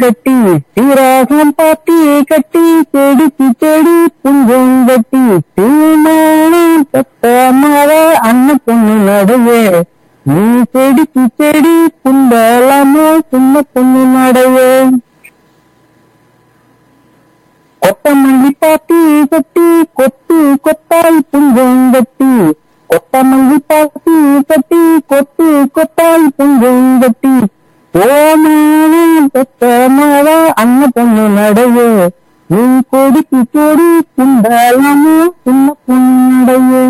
கட்டி தீராகம் பாத்தி கட்டி செடிக்கு செடி புஞ்சம் கட்டி தீமானம் பெத்த மாத அண்ணன் பொண்ணு நடுவே நீ செடிக்கு செடி புண்டலாமோ சின்ன பொண்ணு நடுவே கொத்தமல்லி பாத்தி கட்டி கொத்து கொத்தாய் புஞ்சம் கட்டி கொத்தமல்லி பாத்தி கட்டி கொத்து கொத்தாய் புஞ்சம் கட்டி போனானே பெத்தமாவா அண்ணன் பொண்ணு நடையே நீ கொடிக்கு கொடி குண்டாலாமோ சின்ன பொண்ணு நடையே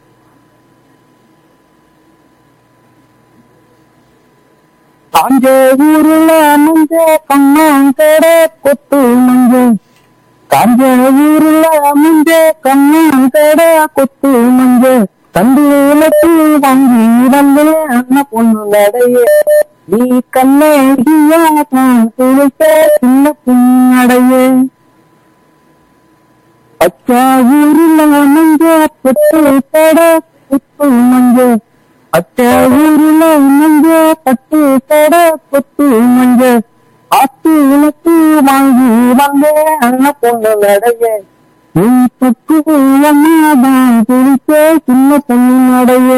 காஞ்ச ஊருல மஞ்ச கண்ணாங்கட கொத்து மஞ்சள் காஞ்ச ஊருல மஞ்ச கண்ணாங்கட கொத்து மஞ்சள் தந்துலத்து வாங்கி வந்து அண்ணன் பொண்ணு நடைய நீ கண்ணகியா தான் குளித்த சின்ன பொண்ணடைய அச்சா ஊருல மஞ்ச கொத்து கட கொத்து மஞ்சள் அச்சா ஊருல மஞ்ச பத்து கட கொத்து மஞ்சள் ஆத்து உனக்கு வாங்கி வந்த அண்ணன் பொண்ணு நடைய நீ பக்கு அம்மாதான் குளித்த சின்ன பொண்ணு நடைய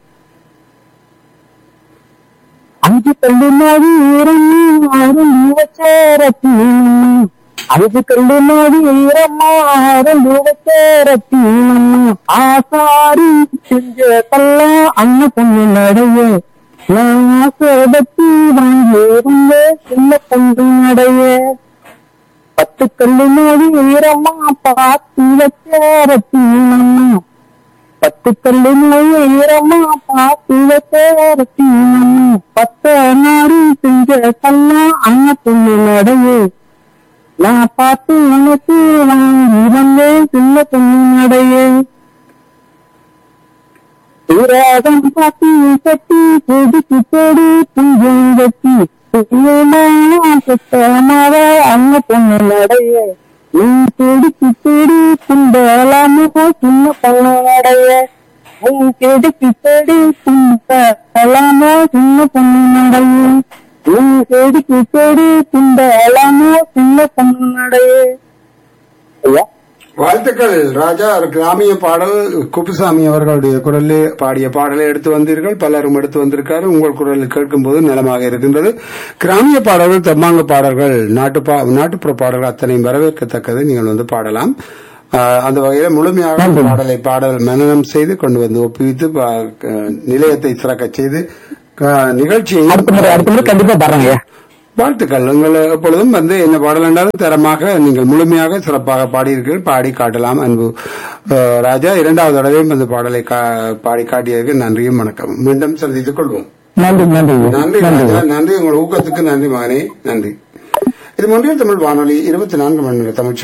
அஞ்சு கல்லு மாடி ஈரம்மா ஆறும் வச்சேரத்தி அஞ்சு கல்லு மாடி ஈரம்மா ஆறும் வச்சேரத்தி ஆசாரி செஞ்ச கல்ல அண்ணன் பொண்ணு நடைய நான் ஆசைப்பட்டு வாங்கி இருந்த சின்ன பொண்ணு நடைய பத்து கல்லு மாடி ஈரம்மா பார்த்து வச்சேரத்தி பத்து கல்லு மொழி ஈரமா பார்த்து வச்சேரத்தி பத்த நாடு செஞ்ச கல்லா அண்ண பொண்ணு நடையே நான் பார்த்து உனக்கு வாங்கி வந்தேன் சின்ன பொண்ணு நடையே தீராதம் பாத்தி கட்டி செடிக்கு செடி புஞ்சம் கட்டி சுத்தமாவ அண்ண பொண்ணு நடைய நீ செடிக்கு செடி குண்டலாமோ சின்ன பொண்ணு நடைய நீ செடிக்கு செடி குண்டலாமோ சின்ன பொண்ணு நடைய நீ செடிக்கு செடி குண்டலாமோ சின்ன பொண்ணு நடைய ஐயா வாழ்த்துக்கள் ராஜா ஒரு கிராமிய பாடல் குப்புசாமி அவர்களுடைய குரலில் பாடிய பாடலை எடுத்து வந்தீர்கள் பலரும் எடுத்து வந்திருக்காரு உங்கள் குரலில் கேட்கும் போது நலமாக இருக்கின்றது கிராமிய பாடல்கள் தெம்மாங்க பாடல்கள் நாட்டு பா- நாட்டுப்புற பாடல்கள் அத்தனையும் வரவேற்கத்தக்கது நீங்கள் வந்து பாடலாம் ஆஹ், அந்த வகையில முழுமையாக பாடலை பாடல் மனனம் செய்து கொண்டு வந்து ஒப்புவித்து பா- க- நிலையத்தை சிறக்கச் செய்து க- நிகழ்ச்சியை அடுத்த முறை அடுத்த முறை கண்டிப்பா பாருங்க வாழ்த்துக்கள் உங்கள் எப்பொழுதும் வந்து என்ன பாடல் என்றாலும் தரமாக நீங்கள் முழுமையாக சிறப்பாக பாடியிருக்கீர்கள் பாடி காட்டலாம் அன்பு அஹ், ராஜா இரண்டாவது தடவையும் அந்த பாடலை கா- பாடி காட்டியதற்கு நன்றியும் வணக்கம் மீண்டும் சந்தித்துக் கொள்வோம் நன்றி நன்றி நன்றி ராஜா நன்றி உங்கள் ஊக்கத்துக்கு நன்றி மகனே நன்றி இது ஒன்றிய தமிழ் வானொலி இருபத்தி நான்கு மணி நேர தமிழ்